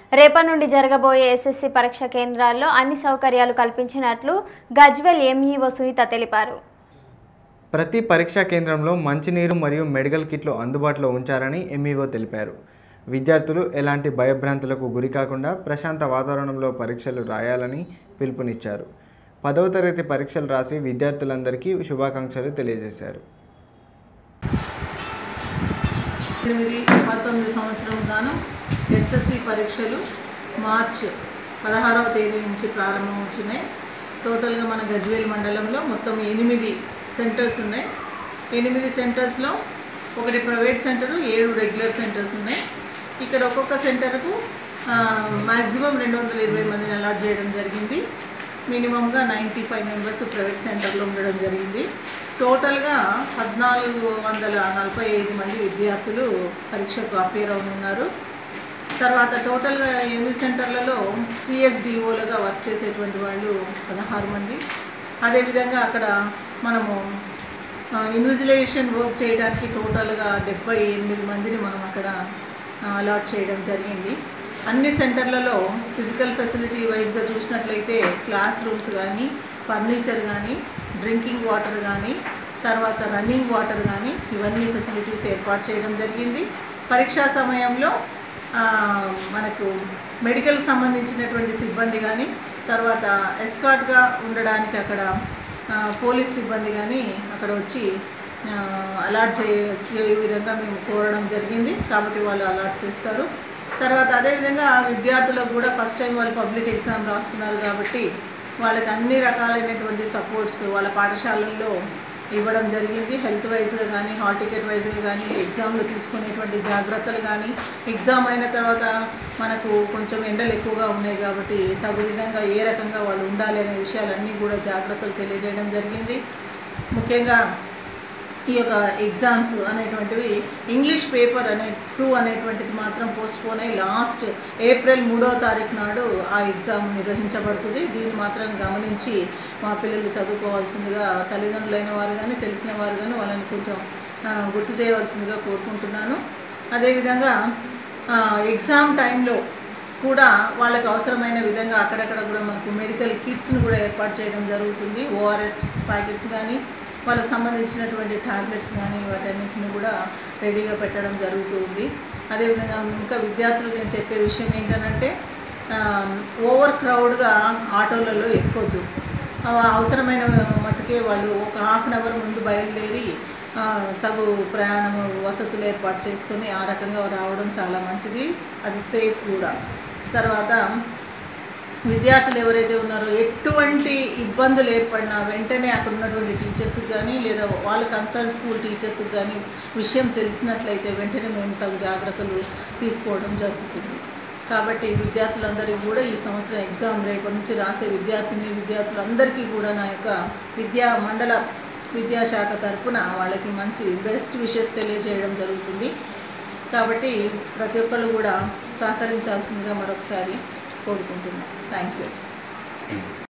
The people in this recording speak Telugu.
రేపటి నుండి జరగబోయే ఎస్ఎస్సి పరీక్ష కేంద్రాల్లో అన్ని సౌకర్యాలు కల్పించినట్లు గజ్వెల్ ఎంఈఓ సునీత తెలిపారు ప్రతి పరీక్షా కేంద్రంలో మంచినీరు మరియు మెడికల్ కిట్లు అందుబాటులో ఉంచారని ఎంఈఓ తెలిపారు విద్యార్థులు ఎలాంటి భయభ్రాంతులకు గురి కాకుండా ప్రశాంత వాతావరణంలో పరీక్షలు రాయాలని పిలుపునిచ్చారు పదవ తరగతి పరీక్షలు రాసి విద్యార్థులందరికీ శుభాకాంక్షలు తెలియజేశారు ఎనిమిది పంతొమ్మిది సంవత్సరం గాను ఎస్ఎస్సి పరీక్షలు మార్చ్ పదహారవ తేదీ నుంచి ప్రారంభమవుతున్నాయి టోటల్గా మన గజ్వేల్ మండలంలో మొత్తం ఎనిమిది సెంటర్స్ ఉన్నాయి ఎనిమిది సెంటర్స్లో ఒకటి ప్రైవేట్ సెంటరు ఏడు రెగ్యులర్ సెంటర్స్ ఉన్నాయి ఇక్కడ ఒక్కొక్క సెంటర్కు మ్యాక్సిమం రెండు వందల ఇరవై మందిని అలాట్ చేయడం జరిగింది మినిమంగా నైంటీ ఫైవ్ మెంబర్స్ ప్రైవేట్ సెంటర్లో ఉండడం జరిగింది టోటల్గా పద్నాలుగు వందల నలభై ఐదు మంది విద్యార్థులు పరీక్షకు అపేర్ అవుతున్నారు తర్వాత టోటల్గా ఎనిమిది సెంటర్లలో సిఎస్డిఓలుగా వర్క్ చేసేటువంటి వాళ్ళు పదహారు మంది అదేవిధంగా అక్కడ మనము ఇన్విజిలేషన్ వర్క్ చేయడానికి టోటల్గా డెబ్బై ఎనిమిది మందిని మనం అక్కడ అలాట్ చేయడం జరిగింది అన్ని సెంటర్లలో ఫిజికల్ ఫెసిలిటీ వైజ్గా చూసినట్లయితే క్లాస్ రూమ్స్ కానీ ఫర్నిచర్ కానీ డ్రింకింగ్ వాటర్ కానీ తర్వాత రన్నింగ్ వాటర్ కానీ ఇవన్నీ ఫెసిలిటీస్ ఏర్పాటు చేయడం జరిగింది పరీక్షా సమయంలో ఆ, మనకు మెడికల్ సంబంధించినటువంటి సిబ్బంది కానీ తర్వాత ఎస్కాట్గా ఉండడానికి అక్కడ ఆ, పోలీస్ సిబ్బంది కానీ అక్కడ వచ్చి ఆ, అలాట్ చే చేయ విధంగా మేము కోరడం జరిగింది కాబట్టి వాళ్ళు అలాట్ చేస్తారు తర్వాత అదేవిధంగా విద్యార్థులకు కూడా ఫస్ట్ టైం వాళ్ళు పబ్లిక్ ఎగ్జామ్ రాస్తున్నారు కాబట్టి వాళ్ళకి అన్ని రకాలైనటువంటి సపోర్ట్స్ వాళ్ళ పాఠశాలల్లో ఇవ్వడం జరిగింది హెల్త్ వైజ్గా కానీ హాల్ టికెట్ వైజ్గా కానీ ఎగ్జామ్లో తీసుకునేటువంటి జాగ్రత్తలు కానీ ఎగ్జామ్ అయిన తర్వాత మనకు కొంచెం ఎండలు ఎక్కువగా ఉన్నాయి కాబట్టి తగు విధంగా ఏ రకంగా వాళ్ళు ఉండాలి అనే విషయాలన్నీ కూడా జాగ్రత్తలు తెలియజేయడం జరిగింది ముఖ్యంగా ఈ యొక్క ఎగ్జామ్స్ అనేటువంటివి ఇంగ్లీష్ పేపర్ అనే టూ అనేటువంటిది మాత్రం పోస్ట్పోన్ అయ్యి లాస్ట్ ఏప్రిల్ మూడవ తారీఖు నాడు ఆ ఎగ్జామ్ నిర్వహించబడుతుంది దీన్ని మాత్రం గమనించి మా పిల్లలు చదువుకోవాల్సిందిగా తల్లిదండ్రులైన వారు కానీ తెలిసిన వారు కానీ వాళ్ళని కొంచెం ఆ, గుర్తు చేయవలసిందిగా కోరుకుంటున్నాను అదేవిధంగా ఆ, ఎగ్జామ్ టైంలో కూడా వాళ్ళకి అవసరమైన విధంగా అక్కడక్కడ కూడా మనకు మెడికల్ కిట్స్ని కూడా ఏర్పాటు చేయడం జరుగుతుంది ఓఆర్ఎస్ ప్యాకెట్స్ కానీ వాళ్ళకి సంబంధించినటువంటి టాబ్లెట్స్ కానీ వాటన్నిటిని కూడా రెడీగా పెట్టడం జరుగుతుంది అదేవిధంగా ఇంకా విద్యార్థులకు నేను చెప్పే విషయం ఏంటంటే ఓవర్ క్రౌడ్గా ఆటోలలో ఎక్కొద్దు ఆ, అవసరమైన మట్టుకే వాళ్ళు ఒక హాఫ్ అన్ అవర్ ముందు బయలుదేరి ఆ, తగు ప్రయాణం వసతులు ఏర్పాటు చేసుకొని ఆ రకంగా రావడం చాలా మంచిది అది సేఫ్ కూడా తర్వాత విద్యార్థులు ఎవరైతే ఉన్నారో ఎటువంటి ఇబ్బందులు ఏర్పడినా వెంటనే అక్కడ ఉన్నటువంటి టీచర్స్కి కానీ లేదా వాళ్ళ కన్సర్న్ స్కూల్ టీచర్స్కి కానీ విషయం తెలిసినట్లయితే వెంటనే మేము తగు జాగ్రత్తలు తీసుకోవడం జరుగుతుంది కాబట్టి విద్యార్థులందరికీ కూడా ఈ సంవత్సరం ఎగ్జామ్ రేపటి నుంచి రాసే విద్యార్థిని విద్యార్థులందరికీ కూడా నా యొక్క విద్యా మండల విద్యాశాఖ తరపున వాళ్ళకి మంచి బెస్ట్ విషెస్ తెలియజేయడం జరుగుతుంది కాబట్టి ప్రతి ఒక్కళ్ళు కూడా సహకరించాల్సిందిగా మరొకసారి కోరుకుంటున్నాను థ్యాంక్ యూ